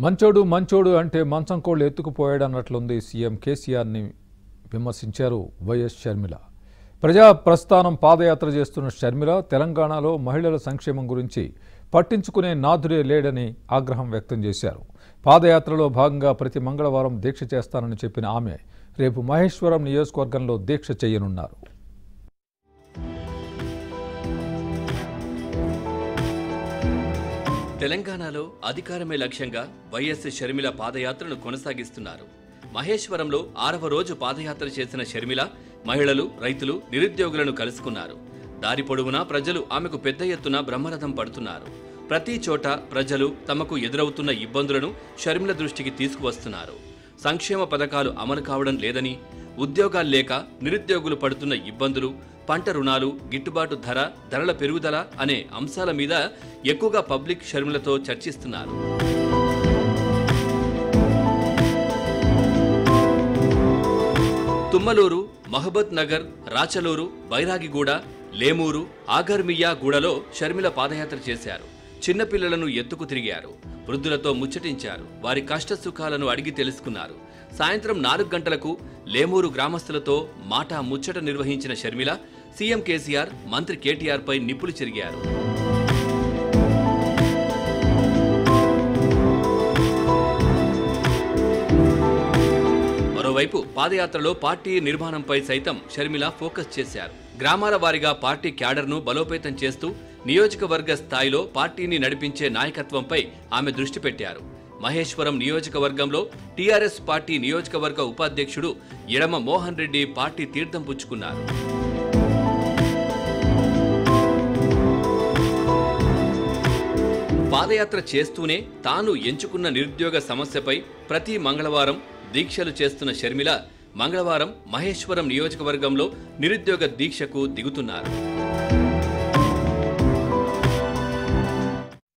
మంచోడు మంచోడు అంటే మంచం కోళ్ళు ఎత్తుకుపోయాడన్నట్లుంది సీఎం కేసీఆర్ని విమర్శించారు వైఎస్ షర్మిల ప్రజా ప్రస్థానం పాదయాత్ర చేస్తున్న షర్మిల తెలంగాణలో మహిళల సంక్షేమం గురించి పట్టించుకునే నాథుడే లేడని ఆగ్రహం వ్యక్తం చేశారు పాదయాత్రలో భాగంగా ప్రతి మంగళవారం దీక్ష చేస్తానని చెప్పిన ఆమె రేపు మహేశ్వరం నియోజకవర్గంలో దీక్ష చేయనున్నారు తెలంగాణలో అధికారమే లక్ష్యంగా వైఎస్ షర్మిల పాదయాత్రను కొనసాగిస్తున్నారు మహేశ్వరంలో ఆరవ రోజు పాదయాత్ర చేసిన షర్మిల మహిళలు రైతులు నిరుద్యోగులను కలుసుకున్నారు దారి పొడవునా ప్రజలు ఆమెకు పెద్ద ఎత్తున బ్రహ్మరథం పడుతున్నారు ప్రతి చోట ప్రజలు తమకు ఎదురవుతున్న ఇబ్బందులను షర్మిల దృష్టికి తీసుకువస్తున్నారు సంక్షేమ పథకాలు అమలు కావడం లేదని ఉద్యోగాలు లేక నిరుద్యోగులు పడుతున్న ఇబ్బందులు పంట రుణాలు గిట్టుబాటు ధర ధరల పెరుగుదల అనే అంశాల మీద ఎక్కువగా పబ్లిక్ షర్మిలతో చర్చిస్తున్నారు తుమ్మలూరు మహబత్ నగర్ రాచలూరు బైరాగిగూడ లేమూరు ఆగర్మియా గూడలో షర్మిల పాదయాత్ర చేశారు చిన్నపిల్లలను ఎత్తుకు తిరిగారు వృద్ధులతో ముచ్చటించారు వారి కష్ట సుఖాలను అడిగి తెలుసుకున్నారు సాయంత్రం నాలుగు గంటలకు లేమూరు గ్రామస్తులతో మాట ముచ్చట నిర్వహించిన షర్మిల సీఎం కేసీఆర్ మంత్రి కేటీఆర్ పై నిప్పులు చెరిగారు మరోవైపు పాదయాత్రలో పార్టీ నిర్మాణంపై సైతం షర్మిల ఫోకస్ చేశారు గ్రామాల వారీగా పార్టీ క్యాడర్ను బలోపేతం చేస్తూ నియోజకవర్గ స్థాయిలో పార్టీని నడిపించే నాయకత్వంపై ఆమె దృష్టి పెట్టారు మహేశ్వరం నియోజకవర్గంలో టీఆర్ఎస్ పార్టీ నియోజకవర్గ ఉపాధ్యక్షుడు ఎడమ మోహన్ రెడ్డి పార్టీ తీర్థం పుచ్చుకున్నారు పాదయాత్ర చేస్తూనే తాను ఎంచుకున్న నిరుద్యోగ సమస్యపై ప్రతి మంగళవారం దీక్షలు చేస్తున్న షర్మిల మంగళవారం మహేశ్వరం నియోజకవర్గంలో నిరుద్యోగ దీక్షకు దిగుతున్నారు